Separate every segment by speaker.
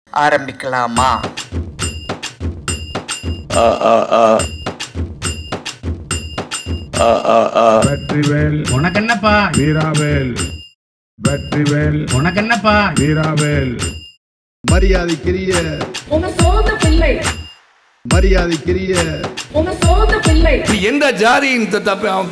Speaker 1: ஆரம்பிக்கலாமா
Speaker 2: வெற்றிவேல்
Speaker 3: உனக்கென்னப்பா
Speaker 2: வீராவேல் வெற்றிவேல்
Speaker 3: உனக்கென்னப்பா
Speaker 2: வீராவேல்
Speaker 4: மரியாதைக்குரிய
Speaker 5: உங்க சோத பிள்ளை
Speaker 4: மரியாதைக்குரிய
Speaker 5: உங்க சோத பிள்ளை
Speaker 6: எந்த ஜாதியின் தப்பம்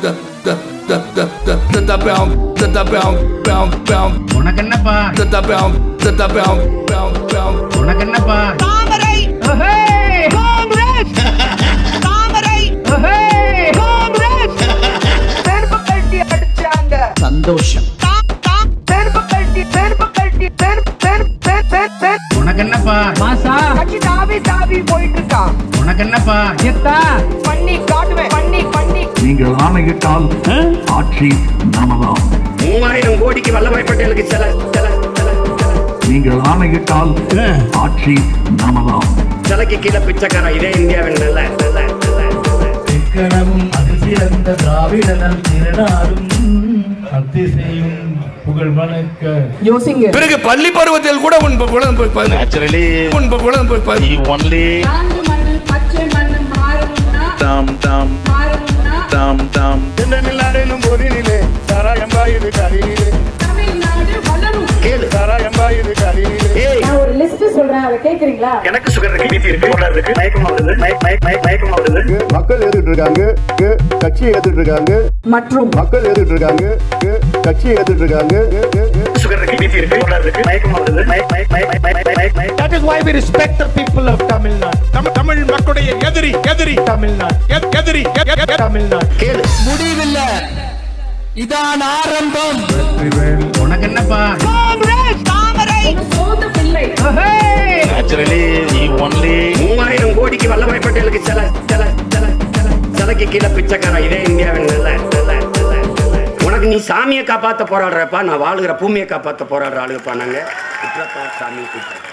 Speaker 6: தப்பம் தப்பம் தப்பம்
Speaker 3: உனக்கென்னப்பா
Speaker 6: தப்பம் தப்பம்
Speaker 3: உனக்கென்னப்பா
Speaker 7: தாமரை காங்கிரஸ் தாமரை காங்கிரஸ்
Speaker 1: செருப்பு கழட்டி அடிச்சாங்க
Speaker 3: சந்தோஷம்
Speaker 1: செருப்பு கழட்டி செருப்பு கழட்டி செருப்பு செருப்பு செருப்பு செருப்பு செருப்பு
Speaker 3: உனக்கென்னப்பா மாசா
Speaker 1: கட்சி தாவி தாவி போயிட்டு இருக்கான்
Speaker 3: உனக்கென்னப்பா
Speaker 1: பண்ணி காட்டுவேன் பண்ணி பண்ணி
Speaker 8: நீங்கள் ஆணையிட்டால் ஆட்சி நமதாம்
Speaker 9: மூவாயிரம் கோடிக்கு வல்லபாய் பட்டேலுக்கு சில சில சில சில
Speaker 8: நீங்கள் ஆணையிட்டால் ஆட்சி நமதாம்
Speaker 9: சிலைக்கு கீழே பிச்சைக்காரன் இதே இந்தியாவின் நல்ல நல்ல நல்ல நல்ல
Speaker 10: சிக்கனமும் அதிசிறந்த திராவிடனல் திருநாடும் அத்திசையும் புகழ் வணக்க
Speaker 5: யோசிங்க
Speaker 6: பிறகு பள்ளி பருவத்தில் கூட உன் குழந்தை போய் உன் குழந்தை போய்
Speaker 5: நான்கு மண்ணு பச்சை மண்ணு மாறணும்னா மாறணும்னா
Speaker 2: போதினிலே சாராயம்பாயுது கரையிலே
Speaker 5: தமிழ்நாடு வளரும்
Speaker 9: கேளு
Speaker 2: சாராயம்பாயுது கரையிலே
Speaker 9: ஏய்
Speaker 5: நான் ஒரு லிஸ்ட் சொல்றேன் அதை கேக்குறீங்களா
Speaker 9: எனக்கு சுகர் இருக்கு பிபி இருக்கு சுகர் இருக்கு மயக்கம் வருது மய- மய- மய- மயக்கம் வருது
Speaker 4: மக்கள் எதிர்த்து இருக்காங்க கு- கட்சி எதிர்த்து இருக்காங்க
Speaker 5: மற்றும்
Speaker 4: மக்கள் எதிர்த்து இருக்காங்க கு- கட்சி எதிர்த்து இருக்காங்க கு- கு- கு-
Speaker 9: சுகர் இருக்கு பிபி இருக்கு சுகர் இருக்கு மயக்கம் வருது மய- மய- மய- மய- மய- மய- மய-
Speaker 10: That is why we respect the people of Tamil Nadu.
Speaker 2: Tamil Tamil மக்களுடைய எதிரி எதிரி
Speaker 10: Tamil Nadu.
Speaker 2: எத்- எதிரி எத்- எத்- எத்-
Speaker 10: Tamil Nadu.
Speaker 9: கேளு
Speaker 2: வெற்றிவேல்
Speaker 3: உனக்கென்னப்பா
Speaker 7: காங்கிரஸ் தாமரை
Speaker 5: உங்க சோத பிள்ளை
Speaker 9: மூவாயிரம் கோடிக்கு வல்லபாய் பட்டேலுக்கு சில சில சில சில சிலைக்கு கீழே பிச்சைக்காரன் இதே இந்தியாவின் நல்ல நல்ல நல்ல நல்ல உனக்கு நீ சாமியை காப்பாத்த போராடுறப்பா நான் வாழுகிற பூமியை காப்பாத்த போராடுற ஆளுகப்பா நாங்க இப்படிப்பா சாமி கூப்பிட்டு